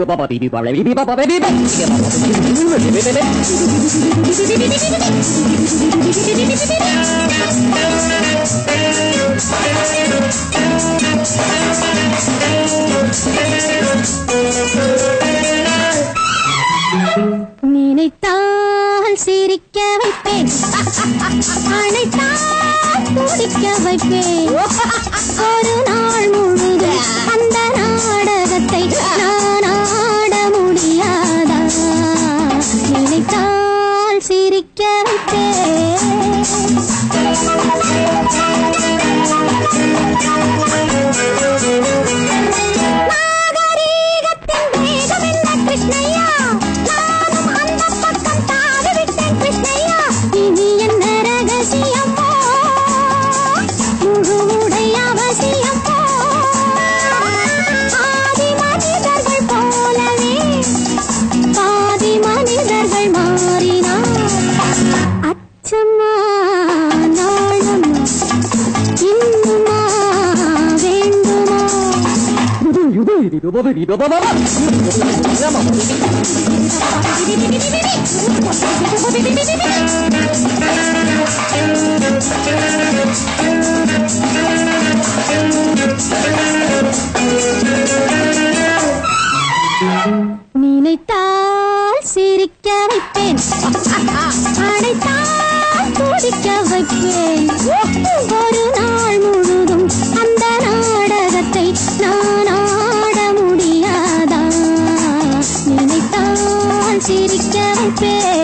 நினைத்தால் சிரிக்க வைப்பேன் அழைத்தால் துடிக்க வைப்பேன் ஒரு நாள் முழுதும் அந்த நாடகத்தை நான் ஆட முடியாதா நினைத்தால் சிரிக்க வைப்பேன் நாகரீகத்தின் வேகம் என்ன கிருஷ்ணய்யா நானும் அந்த பக்கம் தாவிவிட்டேன் கிருஷ்ணய்யா இனி என்ன ரகசியமோ முழு உடை அவசியமோ ஆதி மனிதர்கள் போலவே பாதி மனிதர்கள் மாறினார் அச்சம்மா நாளம்மா இன்னுமா வேண்டுமா நினைத்தால் சிரிக்க வைப்பேன் அழைத்தால் துடிக்க வைப்பேன் ஒரு நாள் முழுதும் அந்த நாடகத்தை நான் ஆட முடியாதா நினைத்தால் சிரிக்க வைப்பேன்